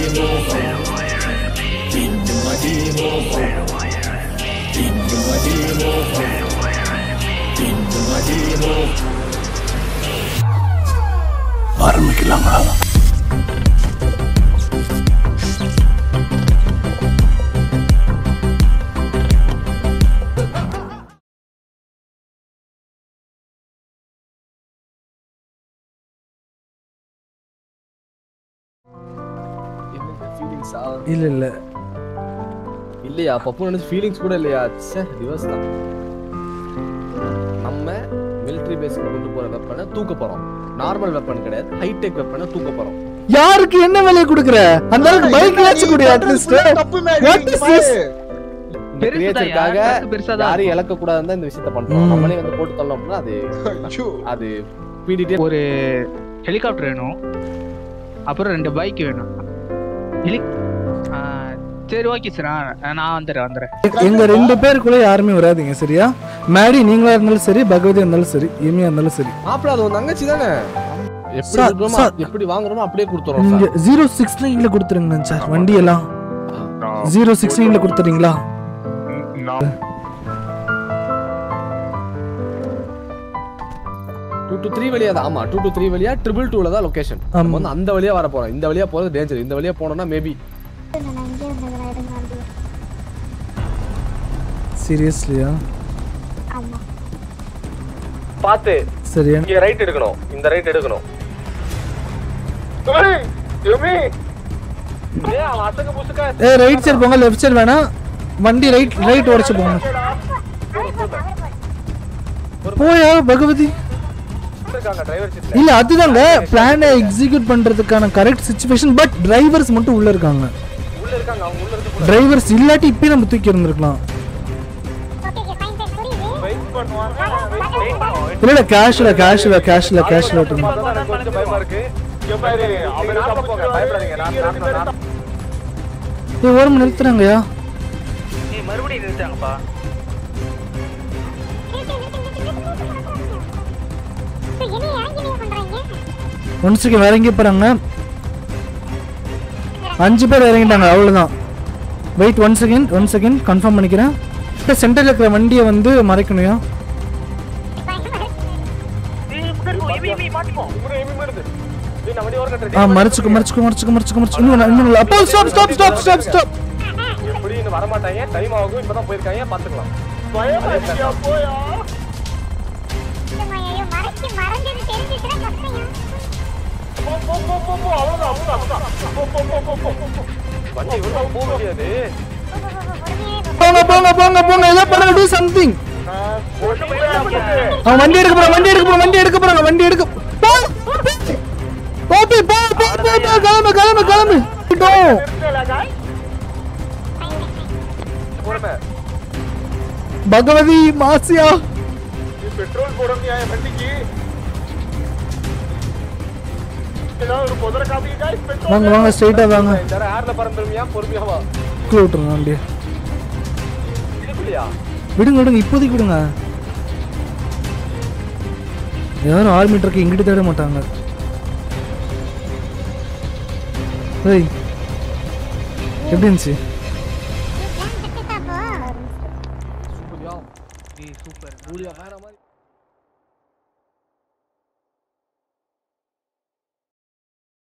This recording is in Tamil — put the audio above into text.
ஆரம்பிக்கலாங்களா ஃபீலிங்ஸா இல்ல இல்ல இல்லையா பப்பு நினைச்சு ஃபீலிங்ஸ் கூட இல்லையா ச்சே ரிவர்ஸ் தான் நம்ம மிலிட்டரி பேஸ்க்கு கொண்டு போற வெப்பனை தூக்க போறோம் நார்மல் வெப்பன் கிடையாது ஹைடெக் வெப்பனை தூக்க போறோம் யாருக்கு என்ன விலையை கொடுக்குற அந்த அளவுக்கு பைக் ஏச்சு கொடு அட்லீஸ்ட் What is this? இந்த கிரியேச்சருக்காக யாரையும் இழக்க கூடாதுன்னு தான் இந்த விஷயத்த பண்றோம் ம். நம்மளே வந்து போட்டு தள்ளோம் அப்படின்னா அது அது பீடிட்டே ஒரு ஹெலிகாப்டர் வேணும் அப்புறம் ரெண்டு பைக் வேணும் ஹெலி ஆ, சரி ஓகே சார் நான் வந்துடுறேன் வந்துடுறேன் எங்க ரெண்டு பேருக்குள்ள யாருமே வராதீங்க சரியா மேடி நீங்களா இருந்தாலும் சரி பகவதி இருந்தாலும் சரி இமியா இருந்தாலும் சரி மாப்பிள அது உன் தங்கச்சி தானே எப்படி சார், இருக்கிறோமோ சார். எப்படி வாங்குறோமோ அப்படியே கொடுத்துறோம் நீங்க ஜீரோ சிக்ஸ் நைன்ல கொடுத்துருங்க சார் வண்டி எல்லாம் ஜீரோ சிக்ஸ் நைன்ல கொடுத்துறீங்களா டூ டு த்ரீ வழியா தான் ஆமா டூ டு த்ரீ வழியா ட்ரிபிள் டூல தான் லொகேஷன் ஆமா. நம்ம வந்து அந்த வழியா வர போறோம் இந்த வழியா போறது டேஞ்சர் இந்த வழியா போனோம்னா மேபி சீரியஸ்லியா பாத்து சரியா இங்க ரைட் எடுக்கணும் இந்த ரைட் எடுக்கணும் ஏய், அவன் அசக்கு புசுக்கா ஏ ரைட் சைடு போங்க லெஃப்ட் சைடு வேணாம் வண்டி ரைட் ரைட் உடைச்சு போங்க போயா பகவதி இருக்காங்க டிரைவர் சீட்ல இல்ல அதுதாங்க பிளானை எக்ஸிக்யூட் பண்றதுக்கான கரெக்ட் சுச்சுவேஷன் பட் டிரைவர்ஸ் மட்டும் உள்ள இருக்காங்க உள்ள இருக்காங்க அவங்க உள்ள இருந்து டிரைவர்ஸ் இல்லாட்டி இப்பயே நம்ம தூக்கி இருந்திருக்கலாம் வெயிட் பண்ணுவாங்க வெயிட் பண்ணுவோம் இல்ல இல்ல கேஷ்ல கேஷ்ல கேஷ்ல கேஷ்ல விட்டுருங்க எனக்கு கொஞ்சம் பயமா இருக்கு இங்க பாரு அவர் நார்மலா போங்க பயப்படாதீங்க நான் நார்மலா நான் ஏ ஓரம் நிறுத்துறாங்கயா நீ மறுபடியும் நிறுத்தாங்கப்பா ஒன் செகண்ட் இறங்கி போறாங்க அஞ்சு பேர் இறங்கிட்டாங்க அவ்வளவுதான் wait one second one second confirm பண்ணிக்கிறேன் இப்போ சென்டரில் இருக்கிற வண்டியை வந்து மறைக்கணுயா ஆ மறைச்சுக்கு மறைச்சுக்கு மறைச்சுக்கு மறைச்சுக்கு மறைச்சு இன்னும் இல்ல, இன்னும் இல்ல. அப்போ stop stop stop stop stop எப்படி இன்னும் வர மாட்டாங்க டைம் ஆகும் இப்பதான் போயிருக்காங்க பாத்துக்கலாம் வண்டி இவ்வளவு போக முடியாது போங்க போங்க போங்க போங்க ஏதோ பண்ணுங்க டூ சம்திங் அவன் வண்டி எடுக்க போறான் வண்டி எடுக்க போறான் வண்டி எடுக்க போறாங்க வண்டி எடுக்க போ போப்பி போ போ போ போ கிளம்பு கிளம்பு கிளம்பு போயிட்டோம். போறமே பகவதி மாசியா பெட்ரோல் போடணும் என் வண்டிக்கு ஏதாவது ஒரு புதர காப்பிக்கா பெட்ரோல் வாங்க வாங்க ஸ்ட்ரைட்டா வாங்க இந்த ஏர்ல பறந்துருமியா பொறுமையா வா கீழே விட்டுருங்க வண்டியை இதுக்குள்ளயா விடுங்க விடுங்க இப்போதைக்கு விடுங்க யாரும் ஆர்மி ட்ரக் இங்கிட்டு தேட மாட்டாங்க ஏய் எப்படி இருந்துச்சு